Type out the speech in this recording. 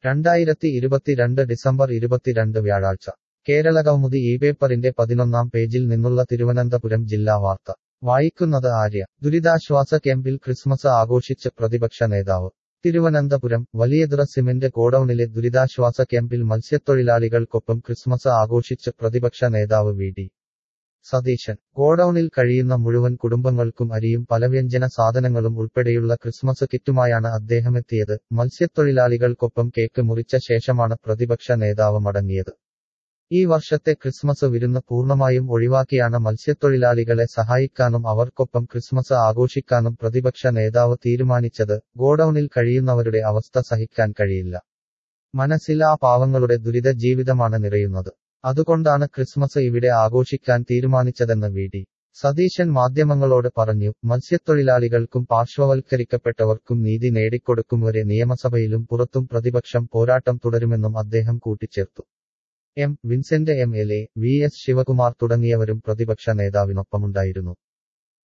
രണ്ടായിരത്തി ഇരുപത്തിരണ്ട് ഡിസംബർ ഇരുപത്തിരണ്ട് വ്യാഴാഴ്ച കേരള കൗമുദി ഈ പേപ്പറിന്റെ പതിനൊന്നാം പേജിൽ നിന്നുള്ള തിരുവനന്തപുരം ജില്ലാ വാർത്ത വായിക്കുന്നത് ആര്യ ദുരിതാശ്വാസ ക്യാമ്പിൽ ക്രിസ്മസ് ആഘോഷിച്ച് പ്രതിപക്ഷ നേതാവ് തിരുവനന്തപുരം വലിയതുറ സിമന്റ് ഗോഡൌണിലെ ദുരിതാശ്വാസ ക്യാമ്പിൽ മത്സ്യത്തൊഴിലാളികൾക്കൊപ്പം ക്രിസ്മസ് ആഘോഷിച്ച് പ്രതിപക്ഷ നേതാവ് വി ഡി സതീശൻ ഗോഡൌണിൽ കഴിയുന്ന മുഴുവൻ കുടുംബങ്ങൾക്കും അരിയും പലവ്യഞ്ജന സാധനങ്ങളും ഉൾപ്പെടെയുള്ള ക്രിസ്മസ് കിറ്റുമായാണ് അദ്ദേഹമെത്തിയത് മത്സ്യത്തൊഴിലാളികൾക്കൊപ്പം കേക്ക് മുറിച്ച ശേഷമാണ് പ്രതിപക്ഷ നേതാവ് മടങ്ങിയത് ഈ വർഷത്തെ ക്രിസ്മസ് വിരുന്ന് പൂർണ്ണമായും ഒഴിവാക്കിയാണ് മത്സ്യത്തൊഴിലാളികളെ സഹായിക്കാനും അവർക്കൊപ്പം ക്രിസ്മസ് ആഘോഷിക്കാനും പ്രതിപക്ഷ നേതാവ് തീരുമാനിച്ചത് ഗോഡൌണിൽ കഴിയുന്നവരുടെ അവസ്ഥ സഹിക്കാൻ കഴിയില്ല മനസ്സിൽ ആ പാവങ്ങളുടെ ദുരിത ജീവിതമാണ് നിറയുന്നത് അതുകൊണ്ടാണ് ക്രിസ്മസ് ഇവിടെ ആഘോഷിക്കാൻ തീരുമാനിച്ചതെന്ന് വി ഡി സതീശൻ മാധ്യമങ്ങളോട് പറഞ്ഞു മത്സ്യത്തൊഴിലാളികൾക്കും പാർശ്വവൽക്കരിക്കപ്പെട്ടവർക്കും നീതി നേടിക്കൊടുക്കും വരെ നിയമസഭയിലും പുറത്തും പ്രതിപക്ഷം പോരാട്ടം തുടരുമെന്നും അദ്ദേഹം കൂട്ടിച്ചേർത്തു M Vincent M L A V S Sivakumar തുടങ്ങിയവരും പ്രതിപക്ഷ നേതാവിനൊപ്പമുണ്ടായിരുന്നു